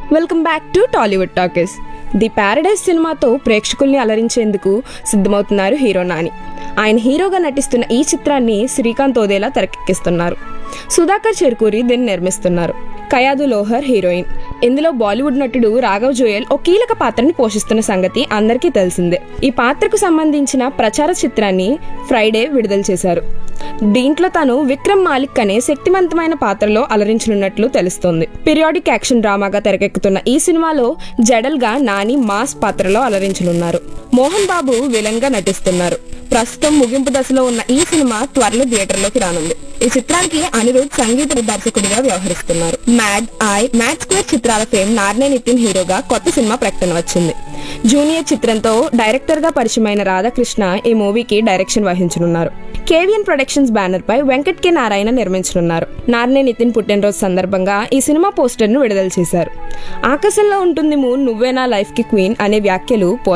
welcome back to Tollywood talkies the paradise సినిమాతో ప్రేక్షకుల్ని అలరించేందుకు సిద్ధమవుతున్నారు హీరో నాని ఆయన హీరోగా నటిస్తున్న ఈ చిత్రాన్ని శ్రీకాంత్ ఓదేలా తెరకెక్కిస్తున్నారు సుధాకర్ చెరుకూరి దీన్ని నిర్మిస్తున్నారు కయాదు లోహర్ హీరోయిన్ ఇందులో బాలీవుడ్ నటుడు రాఘవ్ జోయల్ ఓ కీలక పాత్రని పోషిస్తున్న సంగతి అందరికీ తెలిసిందే ఈ పాత్రకు సంబంధించిన ప్రచార చిత్రాన్ని ఫ్రైడే విడుదల చేశారు దీంట్లో తను విక్రమ్ మాలిక్ అనే శక్తివంతమైన పాత్రలో అలరించనున్నట్లు తెలుస్తోంది పీరియాడిక్ యాక్షన్ డ్రామాగా తెరకెక్కుతున్న ఈ సినిమాలో జడల్ గా నాని మాస్ పాత్రలో అలరించనున్నారు మోహన్ బాబు విలన్ గా నటిస్తున్నారు ప్రస్తుతం ముగింపు దశలో ఉన్న ఈ సినిమా త్వరలో థియేటర్లోకి రానుంది ఈ చిత్రానికి అనిరుద్ సంగీత దర్శకుడిగా వ్యవహరిస్తున్నారు మ్యాడ్ ఐ మ్యాడ్ స్క్వేర్ చిత్రాల ఫేమ్ నార్నే నితిన్ హీరోగా కొత్త సినిమా ప్రకటన వచ్చింది జూనియర్ చిత్రంతో డైరెక్టర్ గా పరిచయమైన రాధాకృష్ణ ఈ మూవీకి డైరెక్షన్ వహించనున్నారు కేవియన్ ప్రొడక్షన్స్ బ్యానర్ పై వెంకట్ కె నారాయణ నిర్మించనున్నారు నార్నే నితిన్ పుట్టినరోజు సందర్భంగా ఈ సినిమా పోస్టర్ ను విడుదల చేశారు ఆకాశంలో ఉంటుంది మూన్ నువ్వే నా లైఫ్ కి క్వీన్ అనే వ్యాఖ్యలు